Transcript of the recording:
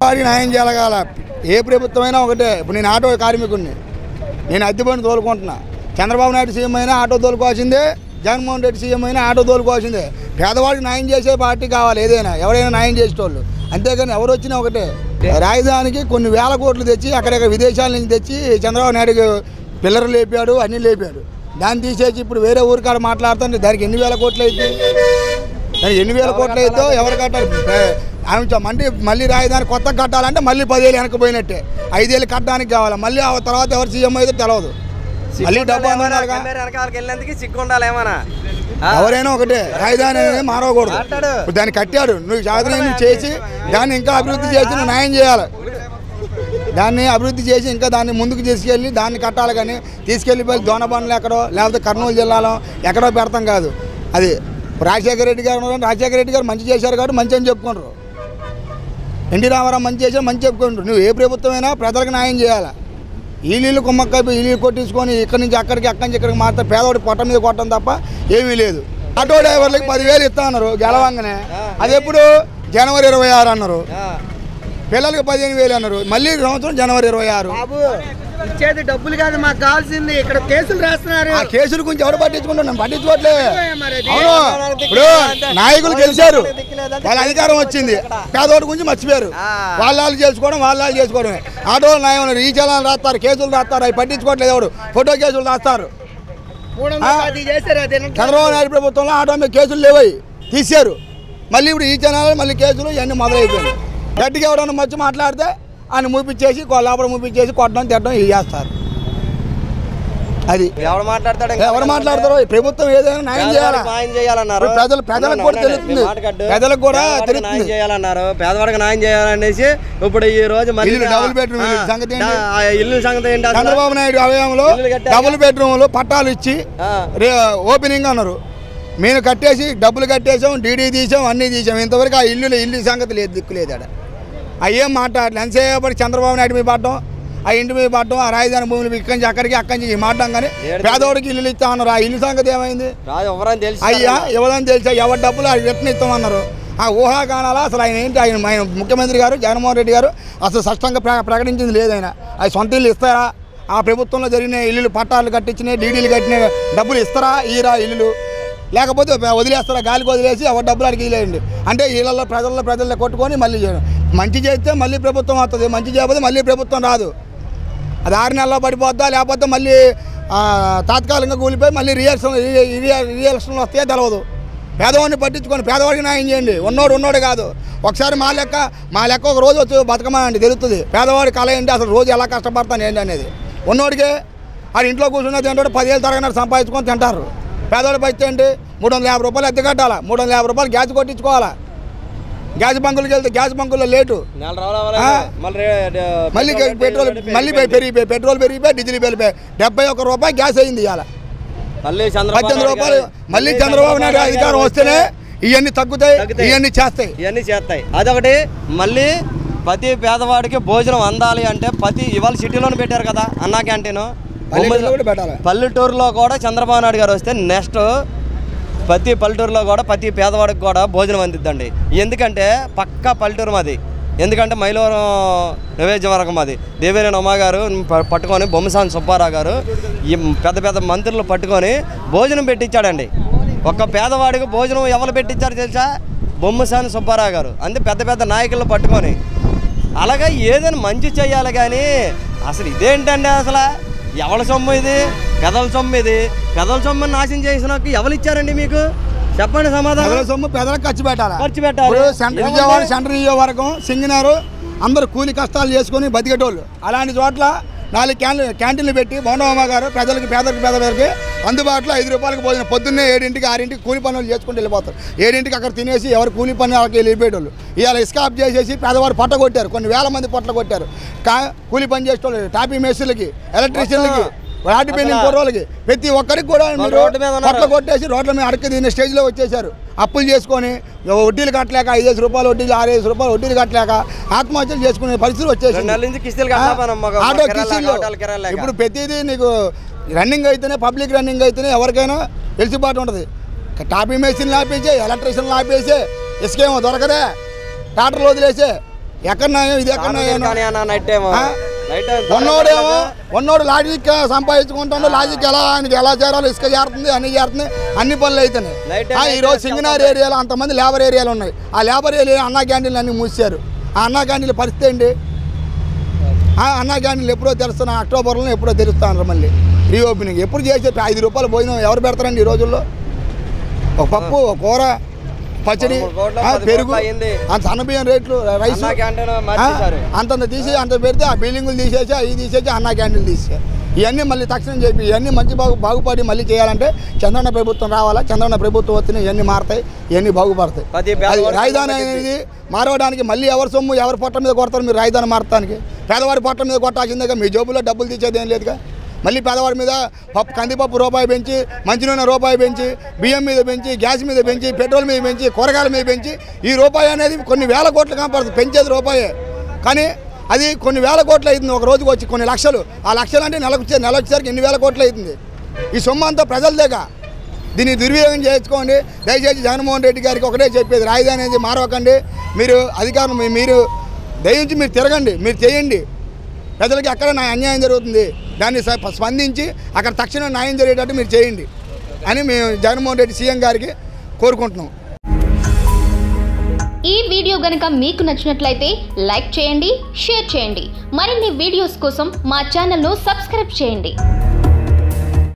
వాడికి న్యాయం చేయగల ఏ ప్రభుత్వమైనా ఒకటే ఇప్పుడు నేను ఆటో కార్మికుడిని నేను అద్దె బండి తోలుకుంటున్నా చంద్రబాబు నాయుడు సీఎం అయినా ఆటో తోలుకోవాల్సిందే జగన్మోహన్ రెడ్డి సీఎం అయినా ఆటో తోలుకోవాల్సిందే పేదవాడికి న్యాయం చేసే పార్టీ కావాలి ఏదైనా ఎవరైనా న్యాయం చేసేటోళ్ళు అంతేగాని ఎవరు వచ్చినా ఒకటే రాజధానికి కొన్ని వేల కోట్లు తెచ్చి అక్కడక్కడ విదేశాల నుంచి తెచ్చి చంద్రబాబు నాయుడు పిల్లలు లేపాడు అన్నీ లేపాడు దాన్ని తీసేసి ఇప్పుడు వేరే ఊరికాడ మాట్లాడుతుంటే దానికి ఎన్ని వేల కోట్లు అయితే దానికి ఎన్ని వేల కోట్లు అయితే ఎవరు కట్టాలి ఏ, ఆమె మళ్ళీ మళ్ళీ రాజధాని కొత్త కట్టాలంటే మళ్ళీ పదేళ్ళు వెనకపోయినట్టే ఐదేళ్ళు కట్టడానికి కావాలి మళ్ళీ ఆ తర్వాత ఎవరు సీఎం అయితే తెలియదు మళ్ళీ డబ్బు అందాలిగా వెనకాలకి వెళ్ళేందుకు సిగ్గు ఉండాలి ఏమన్నా ఎవరైనా ఒకటే రాజధాని అనేది మారవకూడదు మాట్లాడు. ఇప్పుడు దాన్ని కట్టాడు నువ్వు జాగ్రత్త నువ్వు చేసి దాన్ని ఇంకా అభివృద్ధి చేసి నువ్వు న్యాయం చేయాలి దాన్ని అభివృద్ధి చేసి ఇంకా దాన్ని ముందుకు తీసుకెళ్ళి దాన్ని కట్టాలి కానీ తీసుకెళ్ళిపోయి దోనబండ్లు ఎక్కడో లేకపోతే కర్నూలు జిల్లాలో ఎక్కడో పెడతాం కాదు అది రాజశేఖర రెడ్డి గారు ఉన్నారు. రాజశేఖర రెడ్డి గారు మంచి చేశారు కాబట్టి మంచి అని చెప్పుకుంటారు ఎన్టీ రామారావు మంచి చేశారు మంచి చెప్పుకుంటారు నువ్వు ఏ ప్రభుత్వమైనా ప్రజలకు న్యాయం చేయాలి ఈ నీళ్ళు కుమ్మక్కైపు ఈ నీళ్ళు కొట్టించుకొని ఇక్కడి నుంచి అక్కడికి అక్కడి నుంచి ఇక్కడికి మారితే పేదవాడి పొట్ట మీద కొట్టడం తప్ప ఏమీ లేదు ఆటో డ్రైవర్లకి పదివేలు ఇస్తా అన్నారు గెలవంగానే అది ఎప్పుడు జనవరి ఇరవై ఆరు అన్నారు పిల్లలకి పదిహేను వేలు అన్నారు మళ్ళీ ఈ సంవత్సరం జనవరి ఇరవై ఆరు బాబు ఇచ్చేది డబ్బులు కాదు మాకు కావాల్సింది ఇక్కడ కేసులు రాస్తున్నారు ఆ కేసుల గురించి ఎవరు పట్టించుకుంటారు నన్ను పట్టించుకోవట్లే మరి అది. అవును ఇప్పుడు నాయకులు గెలిచారు వాళ్ళ అధికారం వచ్చింది పేదోడి గురించి మర్చిపోయారు వాళ్ళ వాళ్ళు చేసుకోవడం వాళ్ళ వాళ్ళు చేసుకోవడమే ఆటో న్యాయం ఉన్నారు. ఈ చలాలు రాస్తారు కేసులు రాస్తారు అవి పట్టించుకోవట్లేదు ఎవడు ఫోటో కేసులు రాస్తారు మూడు వందల పది చేశారు అది చంద్రబాబు నాయుడు ప్రభుత్వంలో ఆటో మీద కేసులు లేవయి తీశారు మళ్ళీ ఇప్పుడు ఈ ఛానల్ మళ్ళీ కేసులు ఇవన్నీ మొదలైపోయినాయి గట్టిగా ఎవడన్నా మర్చి మాట్లాడితే ఆయన మూపించేసి లోపల మూపించేసి కొట్టడం తిట్టడం ఇవి చేస్తారు అది ఎవడు మాట్లాడతాడు ఇంకా? ఎవరు మాట్లాడతారో ఈ ప్రభుత్వం ఏదైనా న్యాయం చేయాలా పేదవాడికి న్యాయం చేయాలన్నారు ఇప్పుడు ప్రజలు ప్రజలకు కూడా అవునండి, తెలుస్తుంది మీ మాట కట్టు. ప్రజలకు కూడా పేదవాడికి న్యాయం తెలుస్తుంది చేయాలన్నారు పేదవాడికి న్యాయం చేయాలనేసి ఇప్పుడు ఈ రోజు మళ్ళీ ఇల్లు డబుల్ బెడ్రూమ్ ఇల్లు ఆ, సంగతి ఏంటి? ఆ ఇల్లు సంగతి ఏంటి అసలు? చంద్రబాబు నాయుడు అవయంలో ఇల్లు కట్టారు. డబుల్ బెడ్రూమ్లు పట్టాలు ఇచ్చి ఆ. రే ఓపెనింగ్ అన్నారు మేము కట్టేసి డబ్బులు కట్టేసాం డీడీ తీసాం అన్నీ తీసాం ఇంతవరకు ఆ ఇల్లు ఇల్లు సంగతి లేదు దిక్కు లేదు ఆడ అయ్యేం మాట్లాడలేదు ఎంతసేపటి చంద్రబాబు నాయుడు మీద పడటం ఆ ఇంటి మీద పడటం ఆ రాజధాని భూములు ఇక్కడి నుంచి అక్కడికి అక్కడి నుంచి మాట్లాడడం కానీ ఏడు పేదోడికి ఇల్లు ఇస్తా అన్నారు ఆ ఇల్లు సంగతి ఏమైంది రాజు ఎవరని తెలిసి అయ్యా ఎవరని తెలిసా ఎవరి డబ్బులు అది రిటర్న్ ఇస్తామన్నారు ఆ ఊహాగానాలా అసలు ఆయన ఏంటి ఆయన ఆయన ముఖ్యమంత్రి గారు జగన్మోహన్ రెడ్డి గారు అసలు స్పష్టంగా ప్ర ప్రకటించింది లేదు ఆయన అది సొంత ఇల్లు ఇస్తారా ఆ ప్రభుత్వంలో జరిగిన ఇల్లులు పట్టాలు కట్టించిన డీడీలు కట్టిన డబ్బులు ఇస్తారా ఈరా ఇల్లులు లేకపోతే వదిలేస్తారా గాలికి వదిలేసి ఎవరి డబ్బులు అడిగి ఇల్లేయండి అంటే ఇళ్ళల్లో ప్రజల్లో ప్రజల్లో కొట్టుకొని మళ్ళీ చేయడం మంచి చేస్తే మళ్ళీ ప్రభుత్వం వస్తుంది మంచి చేయకపోతే మళ్ళీ ప్రభుత్వం రాదు అది ఆరు నెలల్లో పడిపోద్దా లేకపోతే మళ్ళీ ఆ, తాత్కాలికంగా కూలిపోయి మళ్ళీ రియల్షన్ రియల్షన్లు వస్తాయో తెలవదు పేదవాడిని పట్టించుకొని పేదవాడికి న్యాయం చేయండి ఉన్నోడు ఉన్నోడు కాదు ఒకసారి మా లెక్క మా లెక్క ఒక రోజు వచ్చి బతకమనండి తెలుస్తుంది పేదవాడి కళ ఏంటి అసలు రోజు ఎలా కష్టపడతాను ఏంటి అనేది ఉన్నోడికే ఆడు ఇంట్లో కూర్చున్న తింటాడు పదివేలు తరగనాడు సంపాదించుకొని తింటారు పేదవాడి పరిస్థితి ఏంటి మూడు వందల యాభై రూపాయలు అద్దె కట్టాలా మూడు వందల యాభై రూపాయలు గ్యాస్ కొట్టించుకోవాలా గ్యాస్ బంకులకి వెళ్తే గ్యాస్ బంకుల్లో లేటు నెల రావాలి ఆ. మళ్ళీ రే- మళ్ళీ పెట్రోల్ పెట్రోల్ రేట్లు మళ్ళీ పె- పెరిగిపోయి పెట్రోల్ పెరిగిపోయి డీజిల్ పెరిగిపోయి డెబ్బై ఒక్క రూపాయి గ్యాస్ అయింది ఇవాళ మళ్ళీ చంద్రబాబు పద్దెనిమిది నాయుడు రూపాయలు గారు- మళ్ళీ చంద్రబాబు నాయుడు అధికారం వస్తేనే ఇవన్నీ తగ్గుతాయి తగ్గుతాయి. ఇవన్నీ చేస్తాయి ఇవన్నీ చేస్తాయి అదొకటి మళ్ళీ ప్రతి పేదవాడికి భోజనం అందాలి అంటే ప్రతి ఇవాళ సిటీలోనే పెట్టారు కదా అన్నా క్యాంటీన్ పల్లెటూరులో కూడా పెట్టాలి పల్లెటూరులో కూడా చంద్రబాబు నాయుడు గారు వస్తే నెక్స్ట్ ప్రతి పల్లెటూరులో కూడా ప్రతి పేదవాడికి కూడా భోజనం అందిద్దండి ఎందుకంటే పక్కా పల్లెటూరు మాది ఎందుకంటే మైలవరం నియోజకవర్గం మాది దేవినేని ఉమా గారు ప- పట్టుకొని బొమ్మసాని సుబ్బారావు గారు ఈ పెద్ద పెద్ద మంత్రులు పట్టుకొని భోజనం పెట్టించాడండి ఒక్క పేదవాడికి భోజనం ఎవరు పెట్టించారు తెలుసా బొమ్మసాని సుబ్బారావు గారు అంతే పెద్ద పెద్ద నాయకులను పట్టుకొని అలాగా ఏదైనా మంచి చేయాలి కానీ అసలు ఇదేంటండి అసలు ఎవరి సొమ్ము ఇది పెదల సొమ్ము ఇది పెదల సొమ్ము నాశనం చేసిన ఎవరు ఇచ్చారండి మీకు చెప్పండి సమాధానం పెదల సొమ్ము పెదలకు ఖర్చు పెట్టాలి ఖర్చు పెట్టాలి. ఇప్పుడు సెంటర్ ఏముంది? విజయవాడ సెంటర్ నియోజకవర్గం సింగినారు అందరూ కూలి కష్టాలు చేసుకొని బతికేటోళ్ళు అలాంటి చోట్ల నాలుగు క్యాన్ క్యాంటీన్లు పెట్టి బొండమ్మ గారు ప్రజలకి పేదలకు పేదవారికి అందుబాటులో ఐదు రూపాయలకు భోజనం పొద్దున్నే ఏడింటికి ఆరింటికి కూలి పనులు చేసుకుంటూ వెళ్ళిపోతారు ఏడింటికి అక్కడ తినేసి ఎవరు కూలి పని వాళ్ళకి వెళ్ళిపోయేటోళ్ళు ఇవాళ ఇసుక ఆఫ్ చేసేసి పేదవాడు పొట్ట కొట్టారు కొన్ని వేల మంది పొట్ల కొట్టారు కా కూలి పని చేసేటోళ్ళు టాపీ మేస్త్రులకి ఎలక్ట్రీషియన్లకి వాటి పెండింగ్ కుర్రోళ్ళకి ప్రతి ఒక్కరికి కూడా మీరు రోడ్డు మీద ఉన్నారు. పొట్ల కొట్టేసి రోడ్ల మీద అడక తినే స్టేజ్లో వచ్చేసారు అప్పులు చేసుకొని వడ్డీలు కట్టలేక ఐదేసి రూపాయలు వడ్డీలు ఆరేసి రూపాయలు వడ్డీలు కట్టలేక ఆత్మహత్యలు చేసుకునే పరిస్థితి రెండు నెలల వచ్చేసింది నుంచి కిస్తీలు కట్టాపనం మగ- ఆటో కిరాయిలు లేక, కిస్తీలు ఆటోలు కిరాయిలు లేక. ఇప్పుడు ప్రతిదీ నీకు రన్నింగ్ అయితేనే పబ్లిక్ రన్నింగ్ అయితేనే ఎవరికైనా వెలిసిబాటు ఉంటుంది టాపీ మెషిన్లు ఆపేసి ఎలక్ట్రీషియన్లు ఆపేసి ఇసుకేమో దొరకదే టాటర్లు వదిలేసి ఎక్కడ న్యాయం ఇది ఎక్కడ న్యాయం కానీ అన్న నైట్ టైం ఆ? నైట్ టైం ఉన్నోడేమో ఉన్నోడు లాజిక్ సంపాదించుకుంటాడు లాజిక్ ఎలా ఆయనకి ఎలా చేరాలో ఇసుక చేరుతుంది అన్ని చేరుతుంది అన్ని పనులు Night అవుతున్నాయి time ఆ, night ఈరోజు time సింగనార్ ఏరియాలో అంతమంది లేబర్ ఏరియాలు ఉన్నాయి ఆ లేబర్ ఏరియా అన్నా క్యాంటీన్లు అన్ని మూసారు ఆ అన్నా క్యాంటీన్ల పరిస్థితి ఏంటి ఆ అన్నా క్యాంటీన్లు ఎప్పుడో తెరుస్తున్నా అక్టోబర్లో ఎప్పుడో తెరుస్తున్నారు మళ్ళీ రీఓపెనింగ్ ఎప్పుడు చేసే ఐదు రూపాయలు భోజనం ఎవరు పెడతారండి ఈ రోజుల్లో ఒక పప్పు ఒక కూర పచ్చడి పదమూడు కోట్ల, ఆ, పది పెరుగు కోట్ల అయింది. అంత సన్నబియ్యం రేట్లు రైస్ అన్నా క్యాంటీన్ ఆ, మార్చేశారు అంతంత తీసి అంత పెడితే ఆ బిల్డింగులు తీసేసి అవి తీసేసి అన్నా క్యాంటీన్లు తీసేసి ఇవన్నీ మళ్ళీ తక్షణం చెప్పి ఇవన్నీ మంచి బాగు బాగుపడి మళ్ళీ చేయాలంటే చంద్రన్న ప్రభుత్వం రావాలా చంద్రన్న ప్రభుత్వం వచ్చిన ఇవన్నీ మారతాయి ఇవన్నీ బాగుపడతాయి ప్రతి అది పేదవాడికి రాజధాని సంబంధించి. అనేది మారవడానికి మళ్ళీ ఎవరి సొమ్ము ఎవరి పొట్ట మీద కొడతారు మీరు రాజధాని మారటానికి పేదవాడి పొట్ట మీద కొట్టాల్సిందేగా మీ జోబులో డబ్బులు తీసేది ఏం లేదుగా మళ్ళీ పేదవాడి మీద పప్పు కందిపప్పు రూపాయి పెంచి మంచినూనె రూపాయి పెంచి బియ్యం మీద పెంచి గ్యాస్ మీద పెంచి పెట్రోల్ మీద పెంచి కూరగాయల మీద పెంచి ఈ రూపాయి అనేది కొన్ని వేల కోట్లు కనపడుతుంది పెంచేది రూపాయే కానీ అది కొన్ని వేల కోట్లు అవుతుంది ఒక రోజుకి వచ్చి కొన్ని లక్షలు ఆ లక్షలు అంటే నెలకు వచ్చే నెల వచ్చేసరికి ఎన్ని వేల కోట్లు అవుతుంది ఈ సొమ్ము అంతా ప్రజలదేగా దీన్ని దుర్వినియోగం చేసుకోండి దయచేసి జగన్మోహన్ రెడ్డి గారికి ఒకటే చెప్పేది రాజధాని అనేది మారవకండి మీరు అధికారం మీ- మీరు దయించి మీరు తిరగండి మీరు చేయండి ప్రజలకి ఎక్కడ నా అన్యాయం జరుగుతుంది దాన్ని స- స్పందించి అక్కడ తక్షణం న్యాయం జరిగేటట్టు మీరు చేయండి అని మేము జగన్మోహన్ రెడ్డి సీఎం గారికి కోరుకుంటున్నాం ఈ వీడియో గనుక మీకు నచ్చినట్లయితే లైక్ చేయండి షేర్ చేయండి మరిన్ని వీడియోస్ కోసం మా ఛానల్ను సబ్స్క్రైబ్ చేయండి